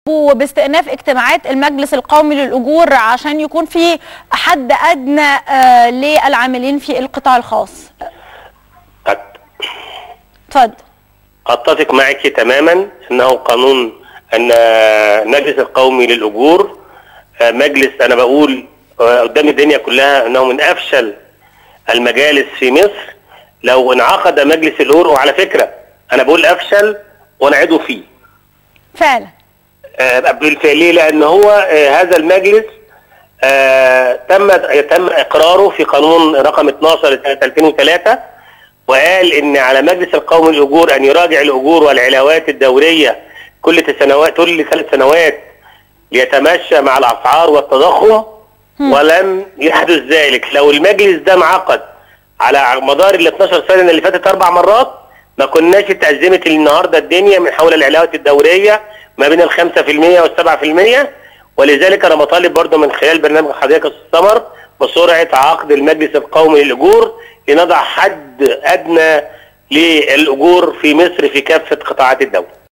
وباستئناف اجتماعات المجلس القومي للأجور عشان يكون في حد أدنى آه، للعاملين في القطاع الخاص أت- اتفضل اتفق معك تماما انه قانون ان المجلس القومي للاجور آه، مجلس انا بقول آه، قدام الدنيا كلها انه من افشل المجالس في مصر لو انعقد مجلس الاجور وعلى فكره انا بقول افشل وانا عضو فيه فعلا آه، بالفعل ليه؟ لان هو آه، هذا المجلس آه، تم تم اقراره في قانون رقم 12 لسنه 2003 وقال ان على مجلس القومي للاجور ان يراجع الاجور والعلاوات الدوريه كل سنوات كل ثلاث سنوات ليتمشى مع الاسعار والتضخم ولم يحدث ذلك لو المجلس ده انعقد على مدار ال 12 سنه اللي فاتت اربع مرات ما كناش اتأزمت النهارده الدنيا من حول العلاوات الدوريه ما بين ال 5% وال 7% ولذلك انا بطالب برضه من خلال برنامج حضرتك يا استاذ سمر بسرعه عقد المجلس القومي للاجور لنضع حد ادنى للاجور في مصر في كافه قطاعات الدوله.